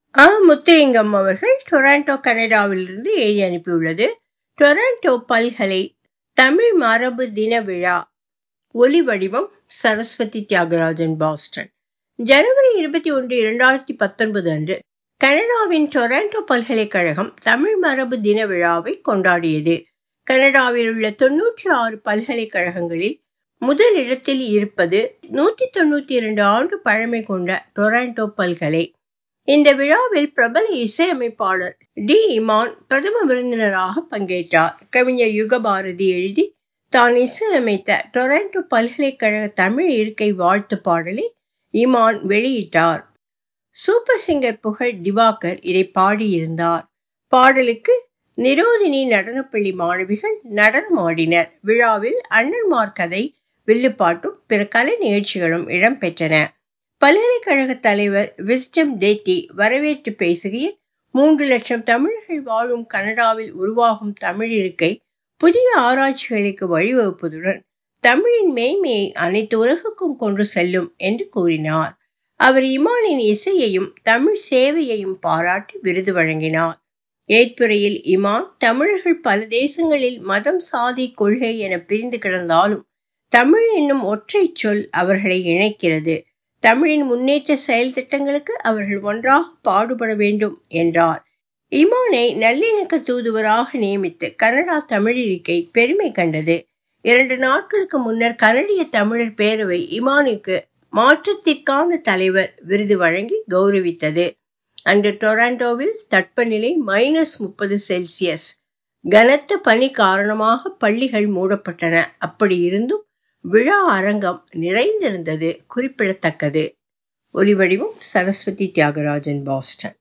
ஆ முத்துலிங்கம் அவர்கள் டொராண்டோ கனடாவிலிருந்து எழுதி அனுப்பியுள்ளது டொராண்டோ பல்கலை தமிழ் மரபு தின விழா ஒலி வடிவம் சரஸ்வதி தியாகராஜன் பாஸ்டன் ஜனவரி இருபத்தி ஒன்று இரண்டாயிரத்தி பத்தொன்பது அன்று கனடாவின் டொராண்டோ பல்கலைக்கழகம் தமிழ் மரபு தின விழாவை கொண்டாடியது கனடாவில் உள்ள தொன்னூற்றி ஆறு பல்கலைக்கழகங்களில் முதல் இடத்தில் இருப்பது நூத்தி தொண்ணூத்தி இரண்டு ஆண்டு பழமை கொண்ட டொராண்டோ பல்கலை இந்த விழாவில் பிரபல இசையமைப்பாளர் டி இமான் பிரதம விருந்தினராக பங்கேற்றார் கவிஞர் யுகபாரதி எழுதி தான் இசையமைத்த டொராண்டோ பல்கலைக்கழக தமிழ் இருக்கை வாழ்த்து பாடலை இமான் வெளியிட்டார் சூப்பர் சிங்கர் புகழ் திவாகர் இதை பாடியிருந்தார் பாடலுக்கு நிரோதினி நடனப்பள்ளி மாணவிகள் நடனமாடினர் விழாவில் அண்ணன்மார் கதை வில்லுப்பாட்டும் பிற கலை நிகழ்ச்சிகளும் இடம்பெற்றன பல்கலைக்கழக தலைவர் விஸ்டம் டேட்டி வரவேற்று பேசுகையில் மூன்று லட்சம் தமிழர்கள் வாழும் கனடாவில் உருவாகும் தமிழ் இருக்கை புதிய ஆராய்ச்சிகளுக்கு வழிவகுப்பதுடன் தமிழின் மேன்மையை அனைத்து உலகுக்கும் கொண்டு செல்லும் என்று கூறினார் அவர் இமானின் இசையையும் தமிழ் சேவையையும் பாராட்டி விருது வழங்கினார் ஏற்புரையில் இமான் தமிழர்கள் பல தேசங்களில் மதம் சாதி கொள்கை என பிரிந்து கிடந்தாலும் தமிழ் என்னும் ஒற்றை சொல் அவர்களை இணைக்கிறது தமிழின் முன்னேற்ற செயல் திட்டங்களுக்கு அவர்கள் ஒன்றாக பாடுபட வேண்டும் என்றார் இமானை நல்லிணக்க தூதுவராக நியமித்து கனடா தமிழிருக்கை பெருமை கண்டது இரண்டு நாட்களுக்கு முன்னர் கனடிய தமிழர் பேரவை இமானுக்கு மாற்றத்திற்கான தலைவர் விருது வழங்கி கௌரவித்தது அன்று டொராண்டோவில் தட்பநிலை மைனஸ் முப்பது செல்சியஸ் கனத்த பனி காரணமாக பள்ளிகள் மூடப்பட்டன அப்படி இருந்தும் விழா அரங்கம் நிறைந்திருந்தது குறிப்பிடத்தக்கது ஒலிவடிவம் சரஸ்வதி தியாகராஜன் பாஸ்டன்